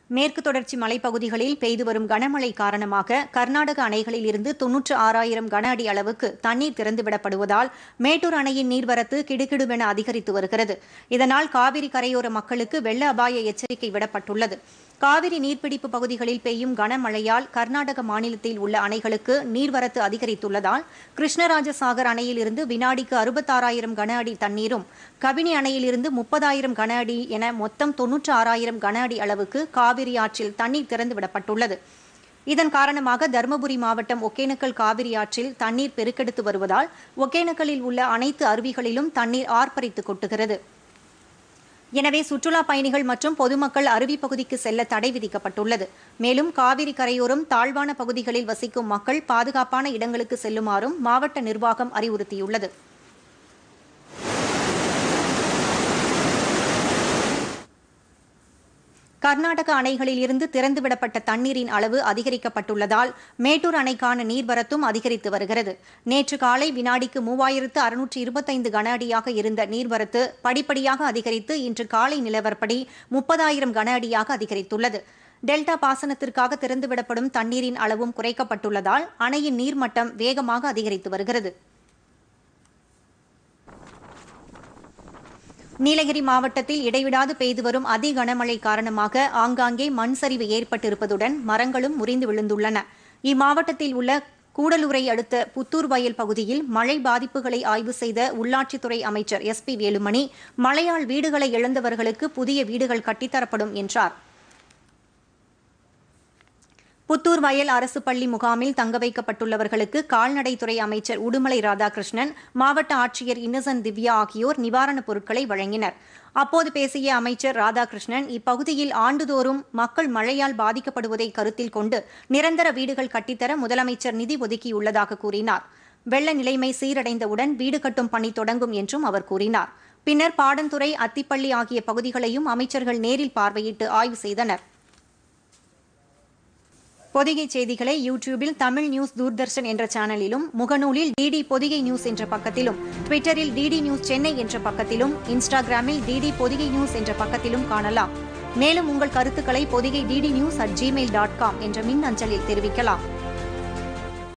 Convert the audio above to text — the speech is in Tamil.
மேற்கு தொடர்ச்சி மலைப்பகுதிகளில் பெய்து வரும் கனமழை காரணமாக கர்நாடக அணைகளில் இருந்து தொன்னூற்று ஆறாயிரம் கன அடி அளவுக்கு தண்ணீர் திறந்துவிடப்படுவதால் மேட்டூர் அணையின் நீர்வரத்து கிடுகிடுவென அதிகரித்து வருகிறது இதனால் காவிரி கரையோர மக்களுக்கு வெள்ள அபாய எச்சரிக்கை விடப்பட்டுள்ளது காவிரி நீர்பிடிப்பு பகுதிகளில் பெய்யும் கனமழையால் கர்நாடக மாநிலத்தில் உள்ள அணைகளுக்கு நீர்வரத்து அதிகரித்துள்ளதால் கிருஷ்ணராஜசாகர் அணையிலிருந்து வினாடிக்கு அறுபத்தாறாயிரம் கன அடி தண்ணீரும் கபினி அணையிலிருந்து முப்பதாயிரம் கன அடி என மொத்தம் தொன்னூற்று ஆறாயிரம் கன அடி அளவுக்கு காவிரி ஆற்றில் தண்ணீர் திறந்துவிடப்பட்டுள்ளது இதன் காரணமாக தருமபுரி மாவட்டம் ஒகேனக்கல் காவிரி ஆற்றில் தண்ணீர் பெருக்கெடுத்து வருவதால் ஒகேனக்கலில் உள்ள அனைத்து அருவிகளிலும் தண்ணீர் ஆர்ப்பரித்து கொட்டுகிறது எனவே சுற்றுலா பயணிகள் மற்றும் பொதுமக்கள் அருவி பகுதிக்கு செல்ல தடை விதிக்கப்பட்டுள்ளது மேலும் காவிரி கரையோரம் தாழ்வான பகுதிகளில் வசிக்கும் மக்கள் பாதுகாப்பான இடங்களுக்கு செல்லுமாறும் மாவட்ட நிர்வாகம் அறிவுறுத்தியுள்ளது கர்நாடக அணைகளில் இருந்து திறந்துவிடப்பட்ட தண்ணீரின் அளவு அதிகரிக்கப்பட்டுள்ளதால் மேட்டூர் அணைக்கான நீர்வரத்தும் அதிகரித்து வருகிறது நேற்று காலை வினாடிக்கு மூவாயிரத்து அறுநூற்று இருபத்தைந்து கன அடியாக இருந்த நீர்வரத்து படிப்படியாக அதிகரித்து இன்று காலை நிலவரப்படி முப்பதாயிரம் கன அடியாக அதிகரித்துள்ளது டெல்டா பாசனத்திற்காக திறந்துவிடப்படும் தண்ணீரின் அளவும் குறைக்கப்பட்டுள்ளதால் அணையின் நீர்மட்டம் வேகமாக அதிகரித்து வருகிறது நீலகிரி மாவட்டத்தில் இடைவிடாது பெய்து வரும் அதி கனமழை காரணமாக ஆங்காங்கே மண் சரிவு ஏற்பட்டிருப்பதுடன் மரங்களும் முறிந்து விழுந்துள்ளன இம்மாவட்டத்தில் உள்ள கூடலூரை அடுத்த புத்தூர் வயல் பகுதியில் மழை பாதிப்புகளை ஆய்வு செய்த உள்ளாட்சித்துறை அமைச்சர் எஸ் பி வேலுமணி மழையால் வீடுகளை இழந்தவர்களுக்கு புதிய வீடுகள் கட்டித்தரப்படும் என்றார் புத்தூர் வயல் அரசு பள்ளி முகாமில் தங்க வைக்கப்பட்டுள்ளவர்களுக்கு கால்நடைத்துறை அமைச்சர் உடுமலை ராதாகிருஷ்ணன் மாவட்ட ஆட்சியர் இன்னசென்ட் திவ்யா ஆகியோர் நிவாரணப் பொருட்களை வழங்கினர் அப்போது பேசிய அமைச்சர் ராதாகிருஷ்ணன் இப்பகுதியில் ஆண்டுதோறும் மக்கள் மழையால் பாதிக்கப்படுவதை கருத்தில் கொண்டு நிரந்தர வீடுகள் கட்டித்தர முதலமைச்சர் நிதி ஒதுக்கியுள்ளதாக கூறினார் வெள்ள நிலைமை சீரடைந்தவுடன் வீடு கட்டும் பணி தொடங்கும் என்றும் அவர் கூறினார் பின்னர் பாடந்துறை அத்திப்பள்ளி ஆகிய பகுதிகளையும் அமைச்சர்கள் நேரில் பார்வையிட்டு ஆய்வு செய்தனர் பொதிகை செய்திகளை யூடியூபில் தமிழ் நியூஸ் தூர்தர்ஷன் என்ற சேனலிலும் முகநூலில் டிடி பொதிகை நியூஸ் என்ற பக்கத்திலும் ட்விட்டரில் டிடி நியூஸ் சென்னை என்ற பக்கத்திலும் இன்ஸ்டாகிராமில் டிடி பொதிகை நியூஸ் என்ற பக்கத்திலும் காணலாம் மேலும் உங்கள் கருத்துக்களை Pothigai DD news at Gmail dot com என்ற மின் அஞ்சலில் தெரிவிக்கலாம்